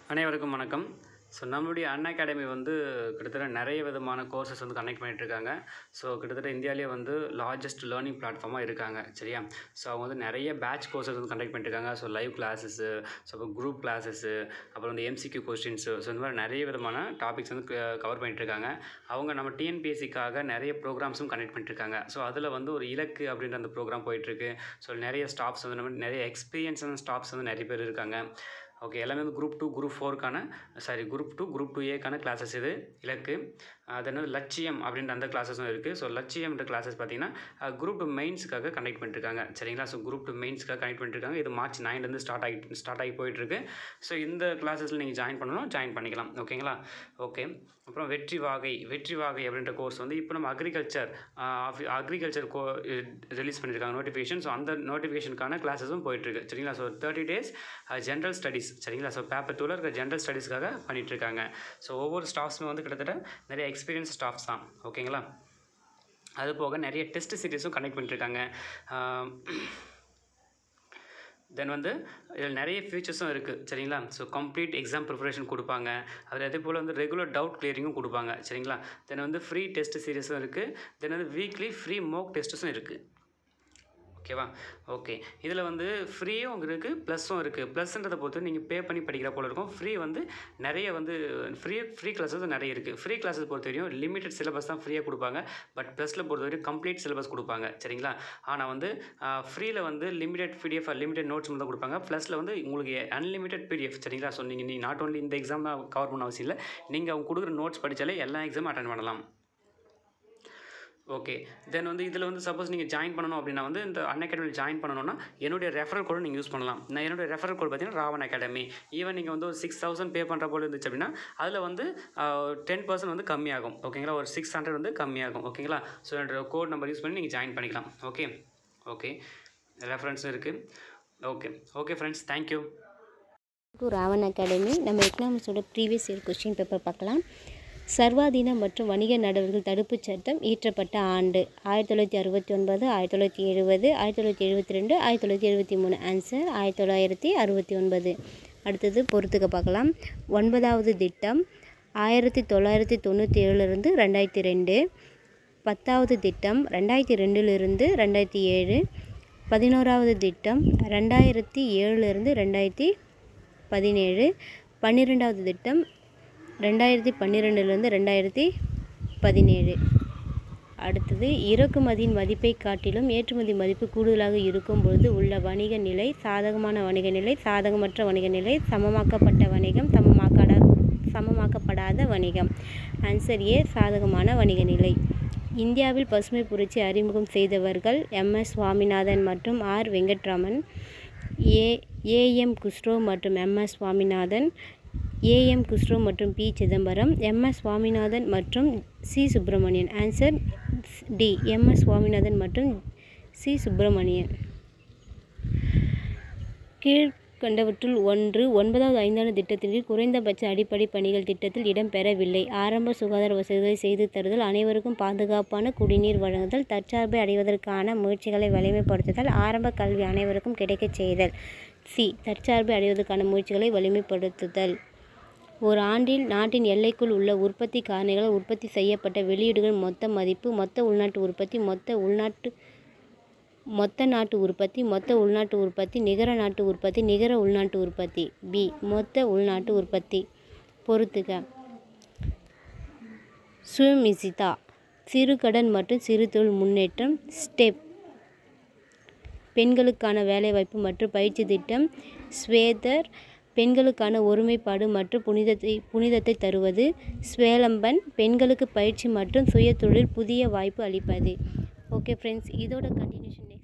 அனைவருக்கும் வணக்கம் ஸோ நம்மளுடைய அன் அகாடமி வந்து கிட்டத்தட்ட நிறைய விதமான கோர்சஸ் வந்து கனெக்ட் பண்ணிகிட்ருக்காங்க ஸோ கிட்டத்தட்ட இந்தியாவிலே வந்து லார்ஜஸ்ட் லேர்னிங் பிளாட்ஃபார்மாக இருக்காங்க சரியா ஸோ அவங்க வந்து நிறைய பேட்ச் கோர்சஸ் வந்து கண்டக்ட் பண்ணிட்டுருக்காங்க ஸோ லைவ் கிளாஸஸ்ஸு ஸோ இப்போ குரூப் கிளாஸஸ்ஸு அப்புறம் வந்து எம்சிக்யூ கொஸ்டின்ஸு ஸோ இந்த மாதிரி நிறைய விதமான டாபிக்ஸ் வந்து கவர் பண்ணிட்டுருக்காங்க அவங்க நம்ம டிஎன்பிஎஸ்சிக்காக நிறைய ப்ரோக்ராம்ஸும் கண்டக்ட் பண்ணிட்டுருக்காங்க ஸோ அதில் வந்து ஒரு இலக்கு அப்படின்ற அந்த ப்ரோக்ராம் போயிட்டுருக்கு ஸோ நிறைய ஸ்டாஃப்ஸ் வந்து நம்ம நிறைய எக்ஸ்பீரியன்ஸான ஸ்டாஃப்ஸ் வந்து நிறைய பேர் இருக்காங்க ஓகே எல்லாமே வந்து குரூப் டூ குரூப் ஃபோருக்கான sorry group two group two ஏக்கான கிளாஸஸ் இது இலக்கு அது என்னது லட்சியம் அப்படின்ற அந்த கிளாஸஸும் இருக்குது ஸோ லட்சியம்ன்ற கிளாஸஸ் பார்த்தீங்கன்னா குரூப் டூ மெயின்ஸுக்காக கண்டக்ட் பண்ணிட்டுருக்காங்க சரிங்களா ஸோ குரூப் டூ மெயின்ஸ்க்காக கனெக்ட் பண்ணிட்டுருக்காங்க இது மார்ச் நைன்லேருந்து ஸ்டார்ட் ஆகி ஸ்டார்ட் ஆகி போயிட்டுருக்கு ஸோ இந்த கிளாஸஸில் நீங்கள் ஜாயின் பண்ணணும் ஜாயின் பண்ணிக்கலாம் ஓகேங்களா ஓகே அப்புறம் வெற்றி வாகை வெற்றி வாகை அப்படின்ற கோர்ஸ் வந்து இப்போ நம்ம அக்ரிகல்ச்சர் அக்ரிகல்ச்சர் கோ ரிலீஸ் பண்ணியிருக்காங்க நோட்டிஃபிகேஷன் ஸோ அந்த நோட்டிஃபிகேஷனுக்கான கிளாஸஸும் போயிட்டுருக்கு சரிங்களா so thirty days general studies சரிங்களா ஸோ பேப்பர் டூவில் இருக்க ஜென்ரல் ஸ்டடீஸ்க்காக பண்ணிகிட்ருக்காங்க ஸோ ஒவ்வொரு ஸ்டாஃப்ஸுமே வந்து கிட்டத்தட்ட நிறைய எக்ஸ்பீரியன்ஸ் ஸ்டாஃப்ஸ் தான் ஓகேங்களா அது போக நிறைய டெஸ்ட் சீரிஸும் கனெக்ட் பண்ணிட்டுருக்காங்க தென் வந்து இதில் நிறைய ஃபீச்சர்ஸும் இருக்குது சரிங்களா ஸோ கம்ப்ளீட் எக்ஸாம் ப்ரிப்பரேஷன் கொடுப்பாங்க அதில் அதே போல் வந்து ரெகுலர் டவுட் கிளியரிங்கும் கொடுப்பாங்க சரிங்களா தென் வந்து ஃப்ரீ டெஸ்ட் சீரியஸும் இருக்குது தென் வந்து வீக்லி ஃப்ரீ மோக் டெஸ்ட்ஸும் இருக்குது ஓகேவா ஓகே இதில் வந்து ஃப்ரீயும் இருக்குது ப்ளஸ்ஸும் இருக்குது ப்ளஸ்ன்றதை பொறுத்து நீங்கள் பே பண்ணி படிக்கிற போல இருக்கும் ஃப்ரீ வந்து நிறைய வந்து ஃப்ரீ ஃப்ரீ கிளாஸஸ் நிறைய இருக்குது ஃப்ரீ கிளாஸஸ் பொறுத்த வரையும் லிமிடெட் சிலபஸ் தான் ஃப்ரீயாக கொடுப்பாங்க பட் ப்ளஸில் பொறுத்த வரையும் கம்ப்ளீட் சிலபஸ் கொடுப்பாங்க சரிங்களா ஆனால் வந்து ஃப்ரீயில் வந்து லிமிடெட் பிடிஎஃப் லிமிடெட் நோட்ஸ் மட்டும் தான் கொடுப்பாங்க ப்ளஸில் வந்து உங்களுக்கு அன்லிமிட்டெட் பிடிஎஃப் சரிங்களா ஸோ நீங்கள் நீ நாட் ஓன்லி இந்த எக்ஸாம் தான் கவர் பண்ண அவசியம் இல்லை நீங்கள் அவங்க கொடுக்குற நோட்ஸ் படித்தாலே எல்லா எக்ஸாமும் அட்டன் பண்ணலாம் ஓகே தென் வந்து இதில் வந்து சப்போஸ் நீங்கள் ஜாயின் பண்ணணும் அப்படின்னா வந்து இந்த அன் அகாடமியில் ஜாயின் பண்ணணும்னா என்னுடைய ரெஃபரல் கோடு நீங்கள் யூஸ் பண்ணலாம் நான் என்னுடைய ரெஃபரல் கோட் பார்த்தீங்கன்னா ராவன் அகாடமி ஈவன் நீங்கள் வந்து ஒரு சிக்ஸ் தௌசண்ட் பே பண்ணுற போல இருந்துச்சு அப்படின்னா அதில் வந்து டென் பர்சன்ட் வந்து கம்மியாகும் ஓகேங்களா ஒரு சிக்ஸ் ஹண்ட்ரட் வந்து கம்மியாகும் ஓகேங்களா ஸோ என்னோட கோட் நம்பர் யூஸ் பண்ணி நீங்கள் ஜாயின் பண்ணிக்கலாம் ஓகே ஓகே ரெஃபரன்ஸும் இருக்குது okay okay friends thank you to Ravan academy நம்ம எக்கனாமிக்ஸோட ப்ரீவியஸ் இயர் கொஸ்டின் பேப்பர் பார்க்கலாம் சர்வாதீன மற்றும் வணிக நடவடிக்கைகள் தடுப்புச் சட்டம் இயற்றப்பட்ட ஆண்டு ஆயிரத்தி தொள்ளாயிரத்தி அறுபத்தி ஒன்பது ஆயிரத்தி தொள்ளாயிரத்தி எழுபது ஆயிரத்தி தொள்ளாயிரத்தி எழுபத்தி ரெண்டு ஆயிரத்தி தொள்ளாயிரத்தி எழுபத்தி மூணு ஆன்சர் ஆயிரத்தி தொள்ளாயிரத்தி அறுபத்தி ஒன்பது அடுத்தது பொறுத்துக்க பார்க்கலாம் ஒன்பதாவது திட்டம் ஆயிரத்தி தொள்ளாயிரத்தி தொண்ணூற்றி ஏழுலேருந்து ரெண்டாயிரத்தி ரெண்டு பத்தாவது திட்டம் ரெண்டாயிரத்தி ரெண்டுலேருந்து ரெண்டாயிரத்தி ஏழு பதினோராவது திட்டம் ரெண்டாயிரத்தி ஏழுலேருந்து ரெண்டாயிரத்தி பதினேழு பன்னிரெண்டாவது திட்டம் ரெண்டாயிரத்தி பன்னிரெண்டுலேருந்து ரெண்டாயிரத்தி பதினேழு அடுத்தது இறக்குமதியின் மதிப்பை காட்டிலும் ஏற்றுமதி மதிப்பு கூடுதலாக இருக்கும் பொழுது உள்ள வணிக நிலை சாதகமான வணிக நிலை சாதகமற்ற வணிக நிலை சமமாக்கப்பட்ட வணிகம் சமமாக்கட சமமாக்கப்படாத வணிகம் ஆன்சர் ஏ சாதகமான வணிக நிலை இந்தியாவில் பசுமை புரட்சி அறிமுகம் செய்தவர்கள் எம் எஸ் சுவாமிநாதன் மற்றும் R Venkatraman A A M Khusro மற்றும் M S Swaminathan A M Khusro மற்றும் P Chidambaram M S Swaminathan மற்றும் C Subramanian answer D M S Swaminathan மற்றும் சி சுப்பிரமணியன் கீழ்கண்டவற்றுள் ஒன்று ஒன்பதாவது ஐந்தாண்டு திட்டத்தின் கீழ் குறைந்தபட்ச அடிப்படை பணிகள் திட்டத்தில் இடம்பெறவில்லை ஆரம்ப சுகாதார வசதிகளை செய்து தருதல் அனைவருக்கும் பாதுகாப்பான குடிநீர் வழங்குதல் தற்சார்பை அடைவதற்கான முயற்சிகளை வலிமைப்படுத்துதல் ஆரம்ப கல்வி அனைவருக்கும் கிடைக்கச் செய்தல் சி தற்சார்பை அடைவதற்கான முயற்சிகளை வலிமைப்படுத்துதல் ஒரு ஆண்டில் நாட்டின் எல்லைக்குள் உள்ள உற்பத்தி காரணிகளால் உற்பத்தி செய்யப்பட்ட வெளியீடுகள் மொத்த மதிப்பு மொத்த உள்நாட்டு உற்பத்தி மொத்த உள்நாட்டு மொத்த நாட்டு உற்பத்தி மொத்த உள்நாட்டு உற்பத்தி நிகர நாட்டு உற்பத்தி நிகர உள்நாட்டு உற்பத்தி பி மொத்த உள்நாட்டு உற்பத்தி பொறுத்துக சுயமிசிதா சிறுகடன் மற்றும் சிறு தொழில் முன்னேற்றம் ஸ்டெப் பெண்களுக்கான வேலைவாய்ப்பு மற்றும் பயிற்சி திட்டம் ஸ்வேதர் பெண்களுக்கான ஒருமைப்பாடு மற்றும் புனிதத்தை புனிதத்தை தருவது ஸ்வேலம்பன் பெண்களுக்கு பயிற்சி மற்றும் சுய தொழில் புதிய வாய்ப்பு அளிப்பது ஓகே ஃப்ரெண்ட்ஸ் இதோட கண்டினியூஷன்